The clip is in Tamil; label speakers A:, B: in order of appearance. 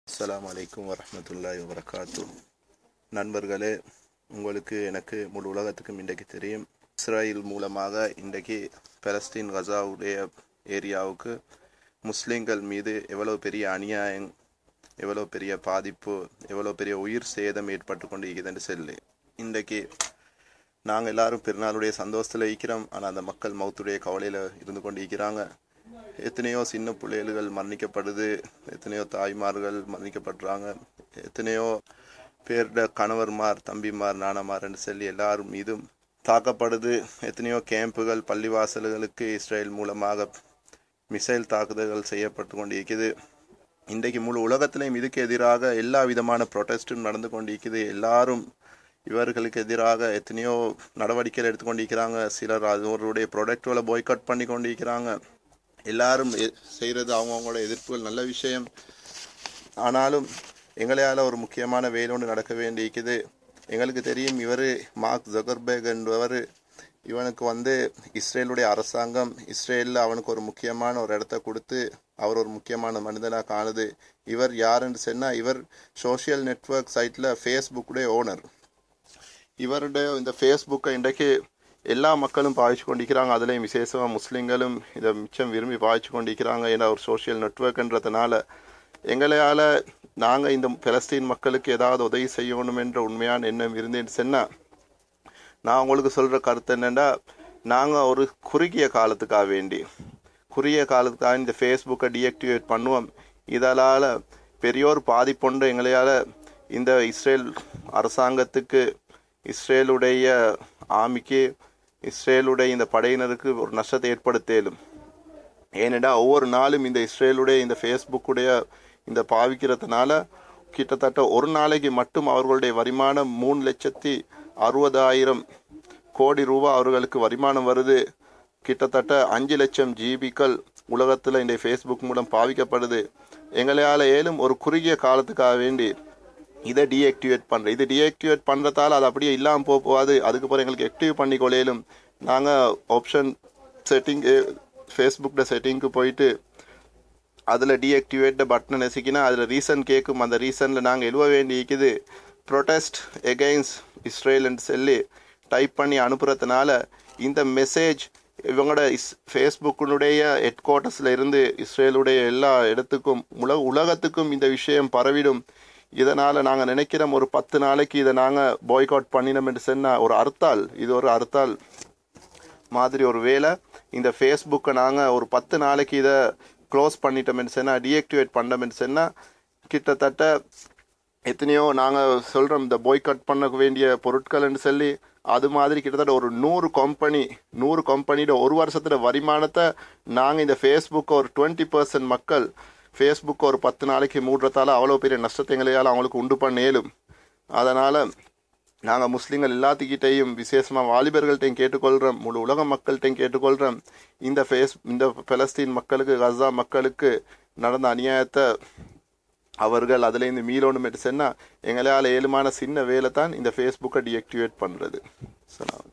A: அஸ்ஸலாமு அலைக்கும் வரஹ்மத்துல்லாஹி வபரகாத்து நண்பர்களே உங்களுக்கு எனக்கு முழு உலகத்துக்கும் இன்றைக்கு தெரியும் இஸ்ராயில் மூலமாக இன்றைக்கு பலஸ்தீன் கசாவுடைய ஏரியாவுக்கு முஸ்லீம்கள் மீது எவ்வளோ பெரிய அநியாயம் எவ்வளோ பெரிய பாதிப்பு எவ்வளோ பெரிய உயிர் சேதம் ஏற்பட்டு கொண்டு இருக்குதுன்னு சொல்லி இன்றைக்கு நாங்கள் எல்லாரும் பெருநாளுடைய சந்தோஷத்தில் இருக்கிறோம் ஆனால் அந்த மக்கள் மௌத்துடைய கவலையில் இருந்து கொண்டு இருக்கிறாங்க எத்தனையோ சின்ன பிள்ளைகள் மரணிக்கப்படுது எத்தனையோ தாய்மார்கள் மரணிக்கப்படுறாங்க எத்தனையோ பேருட கணவர்மார் தம்பிமார் நானமார்ன்னு சொல்லி எல்லாரும் மீதும் தாக்கப்படுது எத்தனையோ கேம்புகள் பள்ளிவாசல்களுக்கு இஸ்ரேல் மூலமாக மிசைல் தாக்குதல்கள் செய்யப்பட்டு கொண்டு இருக்குது இன்றைக்கு முழு உலகத்திலையும் இதுக்கு எதிராக எல்லா விதமான ப்ரொட்டஸ்டும் நடந்து கொண்டு இருக்குது எல்லாரும் இவர்களுக்கு எதிராக எத்தனையோ நடவடிக்கைகள் எடுத்துக்கொண்டிருக்கிறாங்க சிலர் அவருடைய ப்ராடக்ட்களை பாய்காட் பண்ணி கொண்டிருக்கிறாங்க எல்லாரும் எ- செய்கிறது அவங்கவுங்களோட எதிர்ப்புகள் நல்ல விஷயம் ஆனாலும் எங்களால் ஒரு முக்கியமான வேலை ஒன்று நடக்க வேண்டியிருக்குது எங்களுக்கு தெரியும் இவர் மார்க் ஜகர்பேக் என்பவர் இவனுக்கு வந்து இஸ்ரேலுடைய அரசாங்கம் இஸ்ரேலில் அவனுக்கு ஒரு முக்கியமான ஒரு இடத்த கொடுத்து அவர் ஒரு முக்கியமான மனிதனாக காணுது இவர் யாருன்னு சொன்னால் இவர் சோஷியல் நெட்வொர்க் சைட்டில் ஃபேஸ்புக்குடைய ஓனர் இவருடைய இந்த ஃபேஸ்புக்கை இன்றைக்கு எல்லா மக்களும் பாவிச்சு கொண்டிருக்கிறாங்க அதுலேயும் விசேஷமாக முஸ்லீம்களும் இதை மிச்சம் விரும்பி பாவிச்சு கொண்டிருக்கிறாங்க ஏன்னா ஒரு சோஷியல் நெட்வொர்க்ன்றதுனால எங்களையால் நாங்கள் இந்த பலஸ்தீன் மக்களுக்கு ஏதாவது உதவி செய்யணும் என்ற உண்மையான எண்ணம் இருந்தேன்னு சொன்னால் நான் உங்களுக்கு சொல்கிற கருத்து என்னென்னா நாங்கள் ஒரு குறுகிய காலத்துக்காக வேண்டி குறுகிய காலத்துக்காக இந்த ஃபேஸ்புக்கை டீஆக்டிவேட் பண்ணுவோம் இதனால் பெரியோர் பாதிப்புண்டு எங்களையால் இந்த இஸ்ரேல் அரசாங்கத்துக்கு இஸ்ரேலுடைய ஆமிக்கு இஸ்ரேலுடைய இந்த படையினருக்கு ஒரு நஷ்டத்தை ஏற்படுத்தேலும் ஏனெண்டா ஒவ்வொரு நாளும் இந்த இஸ்ரேலுடைய இந்த ஃபேஸ்புக்குடைய இந்த பாவிக்கிறதுனால கிட்டத்தட்ட ஒரு நாளைக்கு மட்டும் அவர்களுடைய வருமானம் மூணு லட்சத்தி அறுபதாயிரம் கோடி ரூபாய் அவர்களுக்கு வருமானம் வருது கிட்டத்தட்ட அஞ்சு லட்சம் ஜிபிக்கள் உலகத்தில் இந்த ஃபேஸ்புக் மூலம் பாவிக்கப்படுது எங்களால் ஏலும் ஒரு குறுகிய காலத்துக்காக வேண்டி இதை டீஆக்டிவேட் பண்ணுறேன் இது டீஆக்டிவேட் பண்ணுறதால அது அப்படியே இல்லாமல் போக போகாது அதுக்கப்புறம் எங்களுக்கு ஆக்டிவ் பண்ணி கொள்ளையிலும் நாங்கள் ஆப்ஷன் செட்டிங் ஃபேஸ்புக்கில் செட்டிங்க்கு போயிட்டு அதில் டீஆக்டிவேட் பட்டனை நெசிக்கினா அதில் ரீசன் கேட்கும் அந்த ரீசனில் நாங்கள் எழுவ வேண்டி இருக்குது ப்ரொட்டஸ்ட் எகெயின்ஸ்ட் இஸ்ரேல்னு சொல்லி டைப் பண்ணி அனுப்புறதுனால இந்த மெசேஜ் இவங்களோட இஸ் ஃபேஸ்புக்கினுடைய ஹெட் குவார்ட்டர்ஸில் இருந்து இஸ்ரேலுடைய எல்லா இடத்துக்கும் உலக உலகத்துக்கும் இந்த விஷயம் பரவிடும் இதனால் நாங்கள் நினைக்கிறோம் ஒரு பத்து நாளைக்கு இதை நாங்கள் பாய்காட் பண்ணினோம் என்று சொன்னால் ஒரு அர்த்தால் இது ஒரு அர்த்தால் மாதிரி ஒரு வேலை இந்த ஃபேஸ்புக்கை நாங்கள் ஒரு பத்து நாளைக்கு இதை க்ளோஸ் பண்ணிட்டோம்னு சொன்னால் டீஆக்டிவேட் பண்ணோம்னு சொன்னால் கிட்டத்தட்ட எத்தனையோ நாங்கள் சொல்கிறோம் இந்த பாய்காட் பண்ண வேண்டிய பொருட்கள்னு சொல்லி அது மாதிரி கிட்டத்தட்ட ஒரு நூறு கம்பெனி நூறு கம்பெனியோட ஒரு வருஷத்தில் வருமானத்தை நாங்கள் இந்த ஃபேஸ்புக்கை ஒரு டுவெண்ட்டி பர்சன்ட் மக்கள் ஃபேஸ்புக்கை ஒரு பத்து நாளைக்கு மூடுறதால அவ்வளோ பெரிய நஷ்டத்தை எங்களையால் அவங்களுக்கு உண்டு பண்ண இயலும் அதனால் நாங்கள் முஸ்லீம்கள் எல்லாத்துக்கிட்டையும் விசேஷமாக வாலிபர்கள்ட்டையும் கேட்டுக்கொள்கிறோம் முழு உலக மக்கள்கிட்டையும் கேட்டுக்கொள்கிறோம் இந்த ஃபேஸ் இந்த பலஸ்தீன் மக்களுக்கு கசா மக்களுக்கு நடந்த அநியாயத்தை அவர்கள் அதுலேருந்து மீளணும் சொன்னால் எங்களால் ஏழுமான சின்ன வேலை தான் இந்த ஃபேஸ்புக்கை டீஆக்டிவேட் பண்ணுறது சலாம்